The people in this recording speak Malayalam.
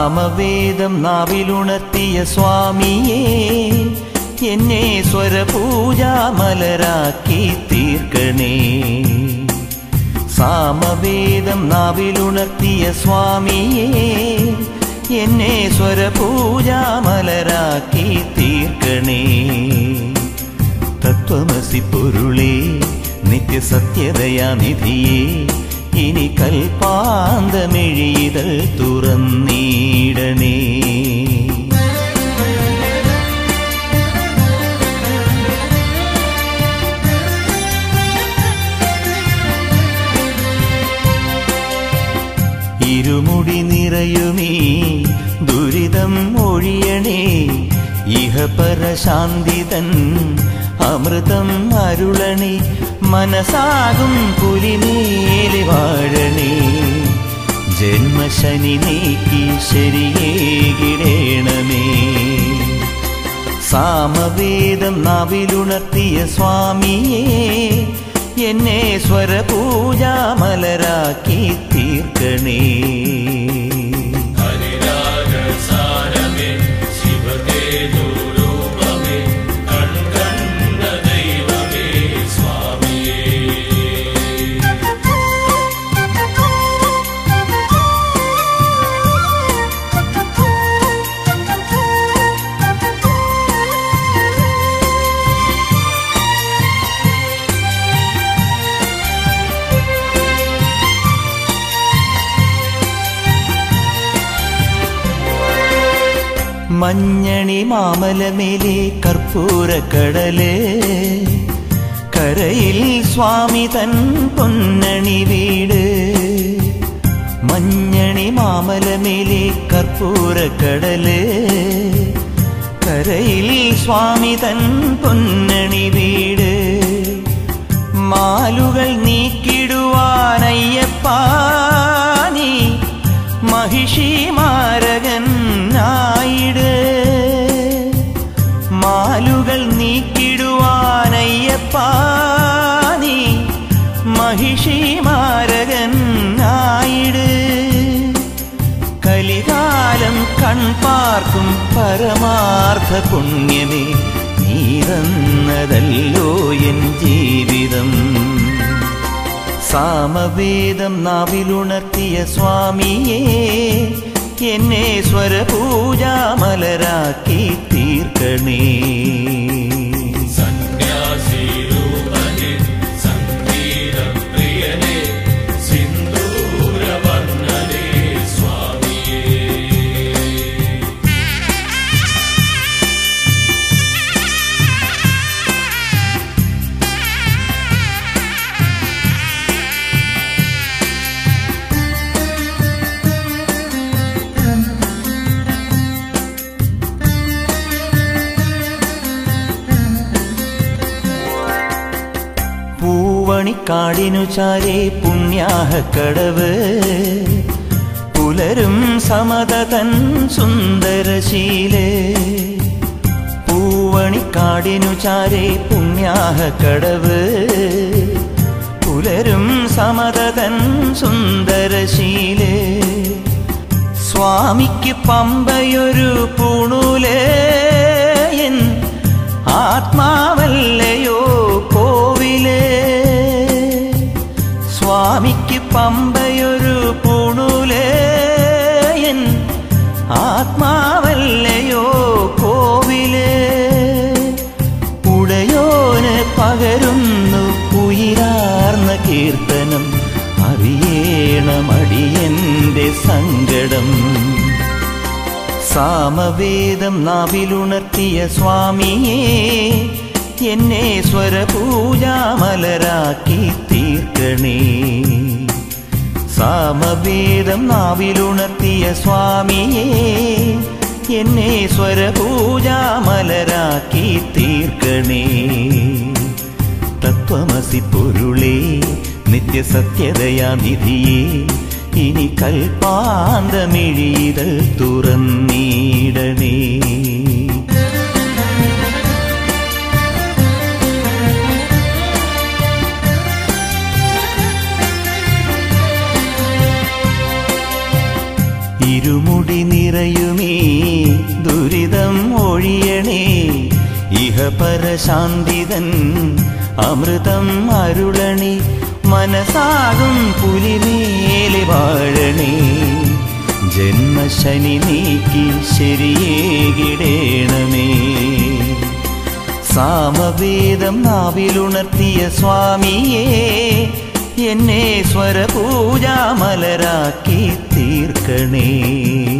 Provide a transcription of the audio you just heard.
സാമവേദം നാവിലുണർത്തിയ സ്വാമിയേ എന്നെ സ്വരപൂജാമലരാക്കി തീർക്കണേ സാമവേദം നാവിലുണർത്തിയ സ്വാമിയേ എന്നെ സ്വരപൂജാമലരാക്കി തീർക്കണേ തത്വമസി പൊരുളേ നിത്യസത്യതയാനിധിയേ ഇനി കൽപ്പാന്തമെഴിതൽ തുറന്നീടണേ ഇരുമുടി നിറയുമീ ദുരിതം ഒഴിയണേ ഇഹപരശാന്തിതൻ അമൃതം അരുളണേ മനസാകും പുലിമേലി വാഴണേ ജന്മശനി നീക്കി ശരിയേകിടേണമേ സാമവേദം നാവിലുണർത്തിയ സ്വാമിയേ എന്നെ സ്വരപൂജാമലരാക്കി തീർക്കണേ ഹരിരാഗസാരമേ ശിവതേജോരൂപമേ കൺകണ്ട ദൈവമേ സ്വാമിയേ മഞ്ഞണി മാമലമേലെ കർപ്പൂരക്കടല് കരയിൽ സ്വാമി തൻ പൊന്നണി വീട് മഞ്ഞണി മാമലമേലെ കർപ്പൂരക്കടല് കരയിൽ സ്വാമി തൻ പൊന്നണി വീട് മാലുകൾ നീക്കിടുവാനയ്യപ്പാ നീ മഹിഷി മാരകൻ ആയിട് മാലുകൾ നീക്കിടുവാനയ്യപ്പാ നീ മഹിഷി മാരകൻ ആയിട് കലികാലം കൺപാർക്കും പരമാർത്ഥ പുണ്യമേ നീറന്നതല്ലോ എൻ ജീവിതം സാമവേദം നാവിലുണർത്തിയ സ്വാമിയേ എന്നെ സ്വരപൂജാമലരാക്കി തീർക്കണേ സന്യാസിരൂപനെ സംഗീതപ്രിയനെ സിന്ദൂരവർണ്ണനെ സ്വാമിയേ പൂവണിക്കാടിനു ചാരേ പുണ്യാഹ കടവ് പുലരും സമതതൻ സുന്ദരശീലേ പൂവണിക്കാടിനു ചാരേ പുണ്യാഹ കടവ് പുലരും സമതതൻ സുന്ദരശീലേ സ്വാമിക്ക് പമ്പയൊരു പൂണൂലേ എൻ ആത്മാവല്ലയോ കോവിലേ സ്വാമിക്ക് പമ്പയൊരു പൂണൂലേ എൻ ആത്മാവല്ലയോ കോവിലേ ഉടയോന് പകരുന്നു ഉയരാർന്ന കീർത്തനം അറിയേണമടിയന്റെ സങ്കടം സാമവേദം നാവിലുണർത്തിയ സ്വാമിയേ എന്നെ സ്വരപൂജാമലരാക്കി തീർക്കണേ സാമവേദം നാവിലുണർത്തിയ സ്വാമിയേ എന്നെ സ്വരപൂജാമലരാക്കി തീർക്കണേ തത്വമസി പൊരുളേ നിത്യസത്യതയാനിധിയേ ഇനി കൽപ്പാന്തമിഴിതൽ തുറന്നീടണേ ഇരുമുടി നിറ ഇഹപരശാന്തിതൻ അമൃതം അരുളണി മനസാകും പുലിമേലെ വാഴണേ ജന്മശനി നീക്കി ശരിയേകിടേണമേ സാമവേദം നാവിലുണർത്തിയ സ്വാമിയേ എന്നെ സ്വരപൂജാമലരാക്കി തീർക്കണേ